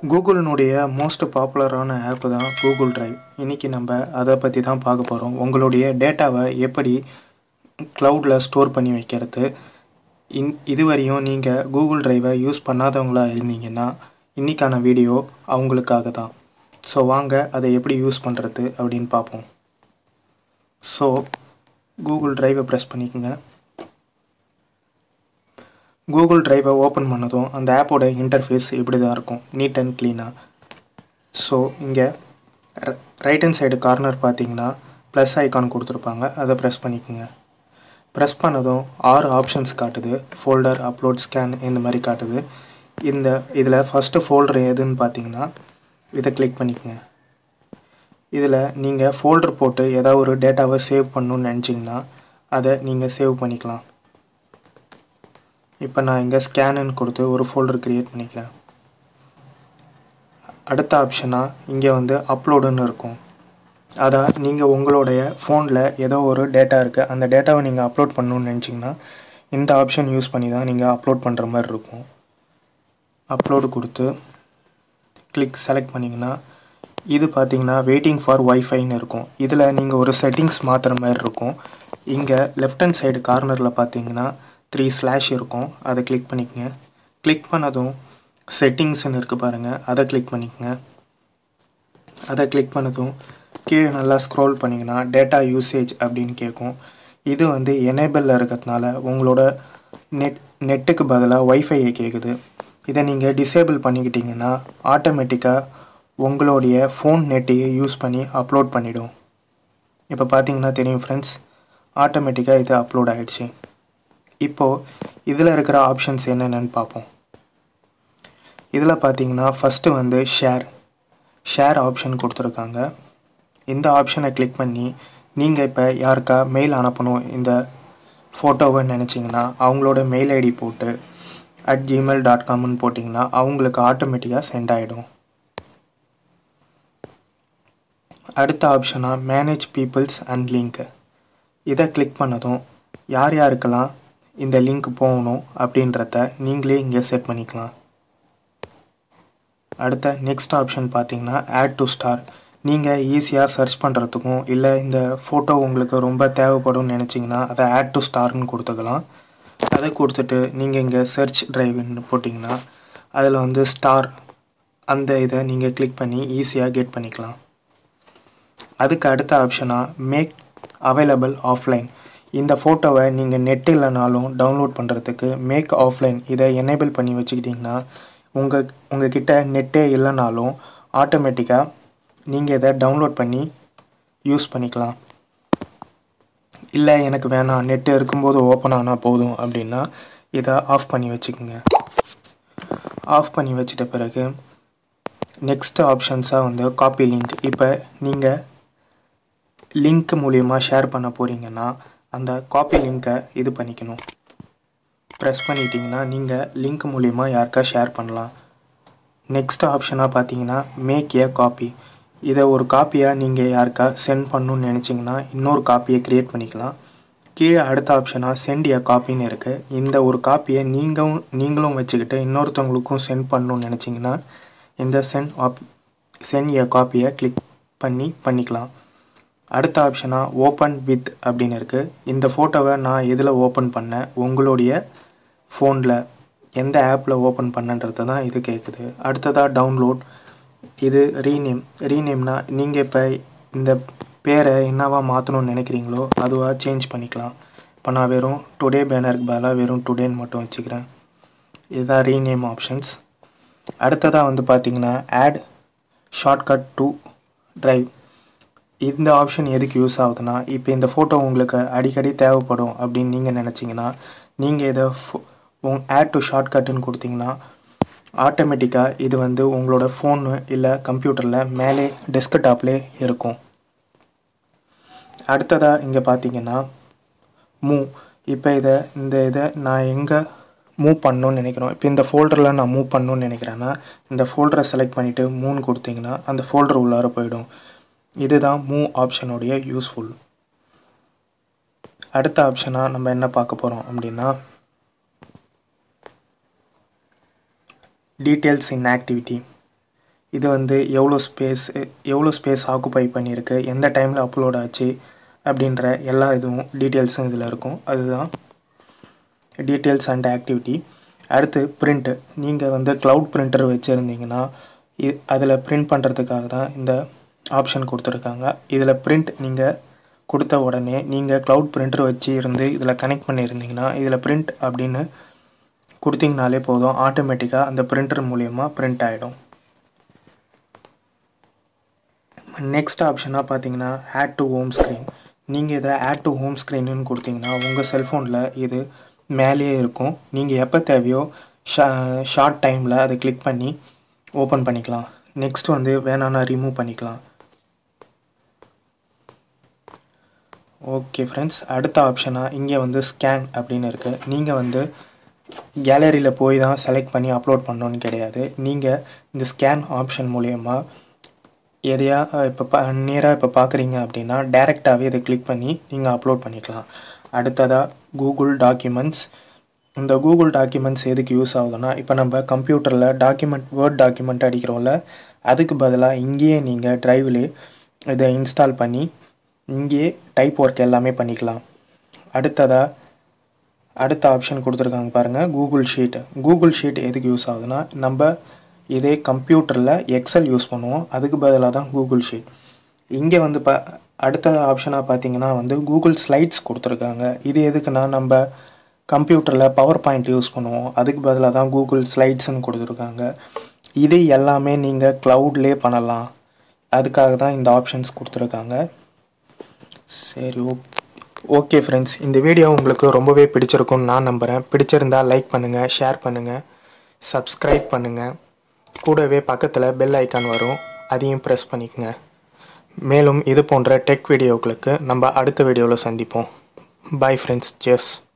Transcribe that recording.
கூகுளினுடைய most பாப்புலரான app தான் Google drive இன்றைக்கி நம்ம அதை பற்றி தான் பார்க்க போகிறோம் உங்களுடைய டேட்டாவை எப்படி க்ளவுடில் ஸ்டோர் பண்ணி வைக்கிறது இன் இதுவரையும் நீங்கள் கூகுள் டிரைவை யூஸ் பண்ணாதவங்களா இருந்தீங்கன்னா இன்றைக்கான வீடியோ அவங்களுக்காக தான் ஸோ வாங்க அதை எப்படி யூஸ் பண்ணுறது அப்படின்னு பார்ப்போம் ஸோ கூகுள் டிரைவை ப்ரெஸ் பண்ணிக்கோங்க கூகுள் டிரைவை ஓப்பன் பண்ணதும் அந்த ஆப்போட இன்டர்ஃபேஸ் இப்படி தான் இருக்கும் நீட் அண்ட் க்ளீனாக ஸோ இங்கே ரைட் ஹேண்ட் சைடு கார்னர் பார்த்தீங்கன்னா ப்ளஸ் ஐக்கான் கொடுத்துருப்பாங்க அதை ப்ரெஸ் பண்ணிக்கோங்க ப்ரெஸ் பண்ணதும் ஆறு ஆப்ஷன்ஸ் காட்டுது ஃபோல்டர் அப்லோட் ஸ்கேன் இந்த மாதிரி காட்டுது இந்த இதில் ஃபஸ்ட்டு ஃபோல்டர் எதுன்னு பார்த்தீங்கன்னா இதை கிளிக் பண்ணிக்கோங்க இதில் நீங்கள் ஃபோல்டர் போட்டு ஏதாவது ஒரு டேட்டாவை சேவ் பண்ணணுன்னு நினச்சிங்கன்னா அதை நீங்கள் சேவ் பண்ணிக்கலாம் இப்போ நான் இங்கே ஸ்கேனுன்னு கொடுத்து ஒரு ஃபோல்டர் க்ரியேட் பண்ணிக்கிறேன் அடுத்த ஆப்ஷனாக இங்கே வந்து அப்லோடுன்னு இருக்கும் அதான் நீங்கள் உங்களுடைய ஃபோனில் ஏதோ ஒரு டேட்டா இருக்குது அந்த டேட்டாவை நீங்கள் அப்லோட் பண்ணணுன்னு நினச்சிங்கன்னா இந்த ஆப்ஷன் யூஸ் பண்ணி தான் நீங்கள் அப்லோட் பண்ணுற மாதிரி இருக்கும் அப்லோடு கொடுத்து கிளிக் செலக்ட் பண்ணிங்கன்னா இது பார்த்தீங்கன்னா வெயிட்டிங் ஃபார் ஒய்ஃபைன்னு இருக்கும் இதில் நீங்கள் ஒரு செட்டிங்ஸ் மாற்றுற மாதிரி இருக்கும் இங்கே லெஃப்ட் ஹேண்ட் சைடு கார்னரில் பார்த்தீங்கன்னா த்ரீ ஸ்லாஷ் இருக்கும் அதை கிளிக் பண்ணிக்கங்க கிளிக் பண்ணதும் செட்டிங்ஸ்னு இருக்குது பாருங்கள் அதை கிளிக் பண்ணிக்கங்க அதை கிளிக் பண்ணதும் கீழே நல்லா ஸ்க்ரோல் பண்ணிங்கன்னா டேட்டா யூசேஜ் அப்படின்னு கேட்கும் இது வந்து எனேபிளில் இருக்கிறதுனால உங்களோட நெட் நெட்டுக்கு பதிலாக ஒய்ஃபையை கேட்குது இதை நீங்கள் டிசேபிள் பண்ணிக்கிட்டிங்கன்னா ஆட்டோமேட்டிக்காக உங்களுடைய ஃபோன் நெட்டையே யூஸ் பண்ணி அப்லோட் பண்ணிடும் இப்போ பார்த்தீங்கன்னா தெரியும் ஃப்ரெண்ட்ஸ் ஆட்டோமேட்டிக்காக இது அப்லோட் ஆகிடுச்சு இப்போது இதில் இருக்கிற ஆப்ஷன்ஸ் என்னென்னு பார்ப்போம் இதில் பார்த்தீங்கன்னா ஃபஸ்ட்டு வந்து ஷேர் ஷேர் ஆப்ஷன் கொடுத்துருக்காங்க இந்த ஆப்ஷனை கிளிக் பண்ணி நீங்கள் இப்போ யாருக்கா மெயில் அனுப்பணும் இந்த ஃபோட்டோவை நினச்சிங்கன்னா அவங்களோட மெயில் ஐடி போட்டு அட் ஜிமெயில் டாட் காம்னு போட்டிங்கன்னா அவங்களுக்கு ஆட்டோமேட்டிக்காக சென்ட் ஆகிடும் அடுத்த ஆப்ஷனாக மேனேஜ் பீப்புள்ஸ் அண்ட் லிங்க்கு இதை கிளிக் பண்ணதும் யார் யாருக்கெல்லாம் இந்த லிங்க் போகணும் அப்படின்றத நீங்களே இங்கே செட் பண்ணிக்கலாம் அடுத்த நெக்ஸ்ட் ஆப்ஷன் பார்த்தீங்கன்னா ஆட் டு ஸ்டார் நீங்கள் ஈஸியாக சர்ச் பண்ணுறதுக்கும் இல்லை இந்த ஃபோட்டோ உங்களுக்கு ரொம்ப தேவைப்படும் நினச்சிங்கன்னா அதை ஆட் டு ஸ்டார்னு கொடுத்துக்கலாம் அதை கொடுத்துட்டு நீங்கள் இங்கே சர்ச் ட்ரைவ்னு போட்டிங்கன்னா அதில் வந்து ஸ்டார் அந்த இதை நீங்கள் கிளிக் பண்ணி ஈஸியாக கெட் பண்ணிக்கலாம் அதுக்கு அடுத்த ஆப்ஷனாக மேக் அவைலபிள் ஆஃப்லைன் இந்த ஃபோட்டோவை நீங்கள் நெட் இல்லைனாலும் டவுன்லோட் பண்ணுறதுக்கு மேக் ஆஃப்லைன் இதை எனேபிள் பண்ணி வச்சுக்கிட்டிங்கன்னா உங்கள் உங்ககிட்ட நெட்டே இல்லைனாலும் ஆட்டோமேட்டிக்காக நீங்கள் இதை டவுன்லோட் பண்ணி யூஸ் பண்ணிக்கலாம் இல்லை எனக்கு வேணாம் நெட்டு இருக்கும்போது ஓப்பன் ஆனால் போதும் அப்படின்னா இதை ஆஃப் பண்ணி வச்சுக்கோங்க ஆஃப் பண்ணி வச்சிட்ட பிறகு நெக்ஸ்ட் ஆப்ஷன்ஸாக வந்து காப்பி லிங்க் இப்போ நீங்கள் லிங்க் மூலியமாக ஷேர் பண்ண போகிறீங்கன்னா அந்த காப்பி லிங்க்கை இது பண்ணிக்கணும் ப்ரெஸ் பண்ணிட்டீங்கன்னா நீங்கள் லிங்க் மூலிமா யாருக்கா ஷேர் பண்ணலாம் நெக்ஸ்ட் ஆப்ஷனாக பார்த்தீங்கன்னா மேக் ஏ காப்பி இதை ஒரு காப்பியாக நீங்கள் யாருக்கா சென்ட் பண்ணணுன்னு நினச்சிங்கன்னா இன்னொரு காப்பியை க்ரியேட் பண்ணிக்கலாம் கீழே அடுத்த ஆப்ஷனாக சென்ட் ஏ காப்பின்னு இருக்குது இந்த ஒரு காப்பியை நீங்களும் நீங்களும் வச்சுக்கிட்டு இன்னொருத்தவங்களுக்கும் சென்ட் பண்ணணுன்னு நினச்சிங்கன்னா இந்த சென்ட் ஆப் சென்ட் ஏ காப்பியை கிளிக் பண்ணி பண்ணிக்கலாம் அடுத்த ஆப்ஷனாக ஓப்பன் வித் அப்படின்னு இருக்குது இந்த ஃபோட்டோவை நான் எதில் ஓப்பன் பண்ணேன் உங்களுடைய ஃபோனில் எந்த ஆப்பில் ஓப்பன் பண்ணன்றது தான் இது கேட்குது அடுத்ததாக டவுன்லோட் இது ரீநேம் ரீநேம்னா நீங்கள் இப்போ இந்த பேரை என்னவா மாற்றணும்னு நினைக்கிறீங்களோ அதுவாக சேஞ்ச் பண்ணிக்கலாம் இப்போ நான் வெறும் டுடே பேனருக்கு பதிலாக வெறும் டுடேன்னு மட்டும் வச்சுக்கிறேன் இதுதான் ரீநேம் ஆப்ஷன்ஸ் அடுத்ததாக வந்து பார்த்தீங்கன்னா ஆட் ஷார்ட்கட் டு ட்ரைவ் இந்த ஆப்ஷன் எதுக்கு யூஸ் ஆகுதுன்னா இப்போ இந்த ஃபோட்டோ உங்களுக்கு அடிக்கடி தேவைப்படும் அப்படின்னு நீங்கள் நினச்சிங்கன்னா நீங்கள் இதை உங் ஆட் டு ஷார்ட்கட்டுன்னு கொடுத்தீங்கன்னா ஆட்டோமேட்டிக்காக இது வந்து உங்களோட ஃபோனு இல்லை கம்ப்யூட்டரில் மேலே டெஸ்க்டாப்லே இருக்கும் அடுத்ததாக இங்கே பார்த்தீங்கன்னா மூவ் இப்போ இதை இந்த இதை நான் எங்கே மூவ் பண்ணணும்னு நினைக்கிறோம் இப்போ இந்த ஃபோல்டரில் நான் மூவ் பண்ணணும்னு நினைக்கிறேன்னா இந்த ஃபோல்டரை செலக்ட் பண்ணிவிட்டு மூணு கொடுத்தீங்கன்னா அந்த ஃபோல்டர் உள்ளார போயிடும் இதுதான் மூவ் ஆப்ஷனுடைய யூஸ்ஃபுல் அடுத்த ஆப்ஷனாக நம்ம என்ன பார்க்க போகிறோம் அப்படின்னா டீட்டெயில்ஸ் இன் ஆக்டிவிட்டி இது வந்து எவ்வளோ ஸ்பேஸ் எவ்வளோ ஸ்பேஸ் ஆக்குபை பண்ணியிருக்கு எந்த டைமில் அப்லோட் ஆச்சு அப்படின்ற எல்லா இதுவும் டீட்டெயில்ஸும் இதில் இருக்கும் அதுதான் டீட்டெயில்ஸ் அண்ட் ஆக்டிவிட்டி அடுத்து பிரிண்ட்டு நீங்கள் வந்து க்ளவுட் பிரிண்டர் வச்சுருந்தீங்கன்னா இ அதில் பிரிண்ட் பண்ணுறதுக்காக தான் இந்த ஆப்ஷன் கொடுத்துருக்காங்க இதில் பிரிண்ட் நீங்கள் கொடுத்த உடனே நீங்கள் க்ளவுட் பிரிண்டர் வச்சு இருந்து இதில் கனெக்ட் பண்ணியிருந்தீங்கன்னா இதில் பிரிண்ட் அப்படின்னு கொடுத்தீங்கனாலே போதும் ஆட்டோமேட்டிக்காக அந்த பிரிண்டர் மூலயமா பிரிண்ட் ஆகிடும் நெக்ஸ்ட் ஆப்ஷனாக பார்த்தீங்கன்னா ஆட் டு ஹோம் ஸ்க்ரீன் நீங்கள் இதை ஆட் டு ஹோம் ஸ்க்ரீனுன்னு கொடுத்தீங்கன்னா உங்கள் செல்ஃபோனில் இது மேலேயே இருக்கும் நீங்கள் எப்போ தேவையோ ஷா ஷார்ட் டைமில் அதை கிளிக் பண்ணி ஓப்பன் பண்ணிக்கலாம் நெக்ஸ்ட் வந்து வேணான்னா ரிமூவ் பண்ணிக்கலாம் ஓகே ஃப்ரெண்ட்ஸ் அடுத்த ஆப்ஷனாக இங்கே வந்து ஸ்கேன் அப்படின்னு இருக்குது நீங்கள் வந்து கேலரியில் போய் தான் செலக்ட் பண்ணி அப்லோட் பண்ணணுன்னு கிடையாது நீங்கள் இந்த ஸ்கேன் ஆப்ஷன் மூலயமா எதையா இப்போ பா நேராக இப்போ பார்க்குறீங்க அப்படின்னா டேரெக்டாகவே இதை கிளிக் பண்ணி நீங்கள் அப்லோட் பண்ணிக்கலாம் அடுத்ததாக கூகுள் டாக்குமெண்ட்ஸ் இந்த கூகுள் டாக்குமெண்ட்ஸ் எதுக்கு யூஸ் ஆகுதுன்னா இப்போ நம்ம கம்ப்யூட்டரில் டாக்குமெண்ட் வேர்ட் டாக்குமெண்ட் அடிக்கிறோம்ல அதுக்கு பதிலாக இங்கேயே நீங்கள் ட்ரைவ்லே இதை இன்ஸ்டால் பண்ணி இங்கேயே டைப் ஒர்க் எல்லாமே பண்ணிக்கலாம் அடுத்ததாக அடுத்த ஆப்ஷன் கொடுத்துருக்காங்க பாருங்கள் கூகுள் ஷீட் கூகுள் ஷீட் எதுக்கு யூஸ் ஆகுதுன்னா நம்ம இதே கம்ப்யூட்டரில் எக்ஸல் யூஸ் பண்ணுவோம் அதுக்கு பதிலாக தான் கூகுள் ஷீட் இங்கே வந்து ப அடுத்த ஆப்ஷனாக பார்த்தீங்கன்னா வந்து கூகுள் ஸ்லைட்ஸ் கொடுத்துருக்காங்க இது எதுக்குன்னா நம்ம கம்ப்யூட்டரில் பவர் பாயிண்ட் யூஸ் பண்ணுவோம் அதுக்கு பதிலாக தான் கூகுள் ஸ்லைட்ஸ்னு கொடுத்துருக்காங்க இது எல்லாமே நீங்கள் க்ளவுட்லேயே பண்ணலாம் அதுக்காக தான் இந்த ஆப்ஷன்ஸ் கொடுத்துருக்காங்க சரி ஓகே ஓகே ஃப்ரெண்ட்ஸ் இந்த வீடியோ உங்களுக்கு ரொம்பவே பிடிச்சிருக்கும்னு நான் நம்புகிறேன் பிடிச்சிருந்தா லைக் பண்ணுங்கள் ஷேர் பண்ணுங்கள் சப்ஸ்கிரைப் பண்ணுங்கள் கூடவே பக்கத்தில் பெல் ஐக்கான் வரும் அதையும் ப்ரெஸ் பண்ணிக்கங்க மேலும் இது போன்ற டெக் வீடியோக்களுக்கு நம்ம அடுத்த வீடியோவில் சந்திப்போம் பாய் ஃப்ரெண்ட்ஸ் ஜெஸ்